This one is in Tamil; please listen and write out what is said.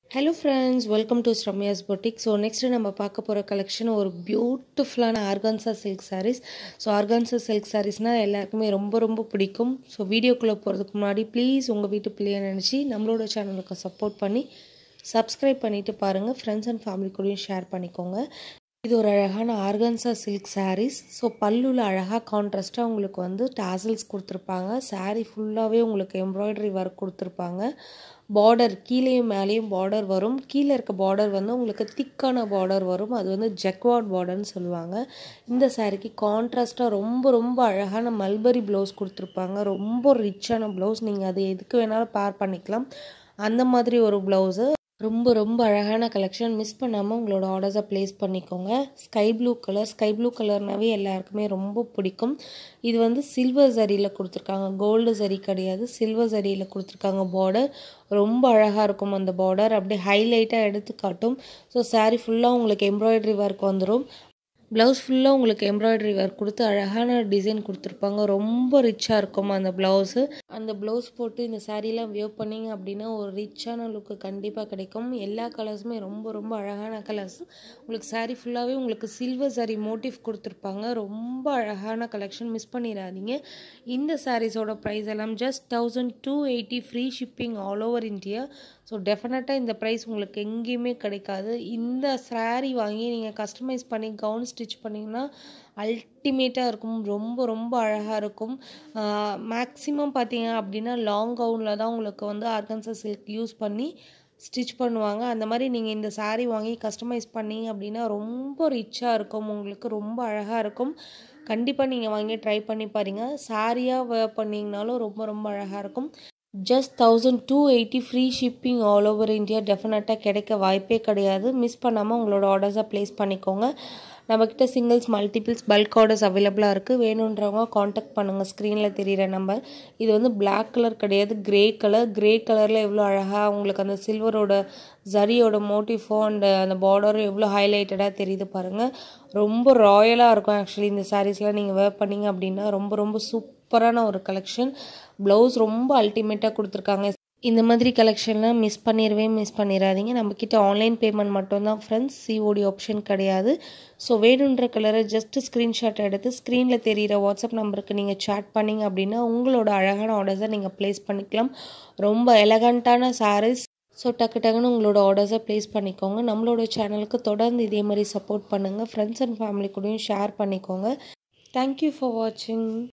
hello friends welcome to Sramya's boutique so next நம்ம பார்க்க போகிற கலெக்ஷன் ஒரு பியூட்டிஃபுல்லான organza silk sarees so organza silk சாரீஸ்னால் எல்லாருக்குமே ரொம்ப ரொம்ப பிடிக்கும் ஸோ வீடியோக்குள்ளே போகிறதுக்கு முன்னாடி ப்ளீஸ் உங்கள் வீட்டு பிள்ளைய நினச்சி நம்மளோட சேனலுக்கு சப்போர்ட் பண்ணி சப்ஸ்கிரைப் பண்ணிவிட்டு பாருங்கள் ஃப்ரெண்ட்ஸ் அண்ட் ஃபேமிலி கூடயும் ஷேர் பண்ணிக்கோங்க இது ஒரு அழகான ஆர்கன்சா சில்க் சாரீஸ் ஸோ பல்லுவில் அழகாக கான்ட்ராஸ்ட்டாக உங்களுக்கு வந்து டாசல்ஸ் கொடுத்துருப்பாங்க சாரீ ஃபுல்லாகவே உங்களுக்கு எம்ப்ராய்டரி ஒர்க் கொடுத்துருப்பாங்க பார்டர் கீழேயும் மேலேயும் பார்டர் வரும் கீழே இருக்க பார்டர் வந்து உங்களுக்கு திக்கான பார்டர் வரும் அது வந்து ஜெக்வாட் பார்டர்னு சொல்லுவாங்க இந்த சாரீக்கு கான்ட்ராஸ்ட்டாக ரொம்ப ரொம்ப அழகான மல்பரி ப்ளவுஸ் கொடுத்துருப்பாங்க ரொம்ப ரிச்சான ப்ளவுஸ் நீங்கள் அது எதுக்கு வேணாலும் பேர் பண்ணிக்கலாம் அந்த மாதிரி ஒரு ப்ளவுஸு ரொம்ப ரொம்ப அழகான கலெக்ஷன் மிஸ் பண்ணாமல் உங்களோட ஆர்டர்ஸை ப்ளேஸ் பண்ணிக்கோங்க sky blue colour sky blue கலர்னாவே எல்லாருக்குமே ரொம்ப பிடிக்கும் இது வந்து சில்வர் சரியில் கொடுத்துருக்காங்க கோல்டு சரி கிடையாது சில்வர் சரியில் கொடுத்துருக்காங்க பார்டர் ரொம்ப அழகாக இருக்கும் அந்த பார்டர் அப்படியே ஹைலைட்டாக எடுத்து காட்டும் ஸோ சாரீ ஃபுல்லாக உங்களுக்கு எம்ப்ராய்டரி ஒர்க் வந்துடும் ப்ளவுஸ் ஃபுல்லாக உங்களுக்கு எம்ப்ராய்டரி ஒர்க் கொடுத்து அழகான டிசைன் கொடுத்துருப்பாங்க ரொம்ப ரிச்சாக இருக்கும் அந்த ப்ளவுஸு அந்த ப்ளவுஸ் போட்டு இந்த சாரீலாம் வியர் பண்ணிங்க அப்படின்னா ஒரு ரிச்சான லுக்கு கண்டிப்பாக கிடைக்கும் எல்லா கலர்ஸுமே ரொம்ப ரொம்ப அழகான கலர்ஸ் உங்களுக்கு சாரீ ஃபுல்லாகவே உங்களுக்கு சில்வர் சாரீ மோட்டிவ் கொடுத்துருப்பாங்க ரொம்ப அழகான கலெக்ஷன் மிஸ் பண்ணிடாதீங்க இந்த சாரீஸோட ப்ரைஸ் எல்லாம் just thousand two eighty free shipping all over India so டெஃபினட்டாக இந்த ப்ரைஸ் உங்களுக்கு எங்கேயுமே கிடைக்காது இந்த சாரீ வாங்கி நீங்கள் கஸ்டமைஸ் பண்ணி கவுன் ஸ்டிச் பண்ணிங்கன்னா அல்டிமேட்டாக இருக்கும் ரொம்ப ரொம்ப அழகாக இருக்கும் மேக்ஸிமம் பார்த்தீங்க அப்படின்னா லாங் கவுனில் தான் உங்களுக்கு வந்து ஆர்கன்சா சில்க் யூஸ் பண்ணி ஸ்டிச் பண்ணுவாங்க அந்த மாதிரி நீங்கள் இந்த சாரீ வாங்கி கஸ்டமைஸ் பண்ணீங்க அப்படின்னா ரொம்ப ரிச்சாக இருக்கும் உங்களுக்கு ரொம்ப அழகாக இருக்கும் கண்டிப்பாக நீங்கள் வாங்கி ட்ரை பண்ணி பாருங்கள் சாரியாக வேர் பண்ணிங்கனாலும் ரொம்ப ரொம்ப அழகாக இருக்கும் just thousand two eighty free shipping all over India டெஃபினட்டாக கிடைக்க வாய்ப்பே கிடையாது மிஸ் பண்ணாமல் உங்களோட ஆர்டர்ஸை ப்ளேஸ் பண்ணிக்கோங்க நம்மக்கிட்ட சிங்கிள்ஸ் மல்டிபிள்ஸ் பல்க் ஆர்டர்ஸ் அவைலபிளாக இருக்குது வேணுன்றவங்க காண்டாக்ட் பண்ணுங்கள் ஸ்க்ரீனில் தெரிகிற நம்பர் இது வந்து பிளாக் கலர் கிடையாது கிரே கலர் கிரே கலரில் எவ்வளோ அழகாக உங்களுக்கு அந்த சில்வரோட ஜரியோட மோட்டிஃபோ அண்ட் அந்த பார்டரும் எவ்வளோ ஹைலைட்டடாக தெரியுது பாருங்கள் ரொம்ப ராயலாக இருக்கும் ஆக்சுவலி இந்த சாரீஸ்லாம் நீங்கள் வேர் பண்ணிங்க அப்படின்னா ரொம்ப ரொம்ப சூப்பரான ஒரு கலெக்ஷன் ப்ளவுஸ் ரொம்ப அல்டிமேட்டாக கொடுத்துருக்காங்க இந்த மாதிரி கலெக்ஷன்லாம் மிஸ் பண்ணிடவே மிஸ் பண்ணிடாதீங்க நம்மக்கிட்ட ஆன்லைன் பேமெண்ட் மட்டும்தான் ஃப்ரெண்ட்ஸ் சிஓடி ஆப்ஷன் கிடையாது ஸோ வேணுன்ற கலரை ஜஸ்ட் ஸ்க்ரீன்ஷாட் எடுத்து ஸ்க்ரீனில் தெரிகிற வாட்ஸ்அப் நம்பருக்கு நீங்கள் சேட் பண்ணிங்க அப்படின்னா உங்களோட அழகான ஆர்டர்ஸை நீங்கள் ப்ளேஸ் பண்ணிக்கலாம் ரொம்ப எலகண்ட்டான சாரீஸ் ஸோ டக்கு டக்குன்னு உங்களோட ஆர்டர்ஸை ப்ளேஸ் பண்ணிக்கோங்க நம்மளோட சேனலுக்கு தொடர்ந்து இதே மாதிரி சப்போர்ட் பண்ணுங்கள் ஃப்ரெண்ட்ஸ் அண்ட் ஃபேமிலி கூடயும் ஷேர் பண்ணிக்கோங்க தேங்க்யூ ஃபார் வாட்சிங்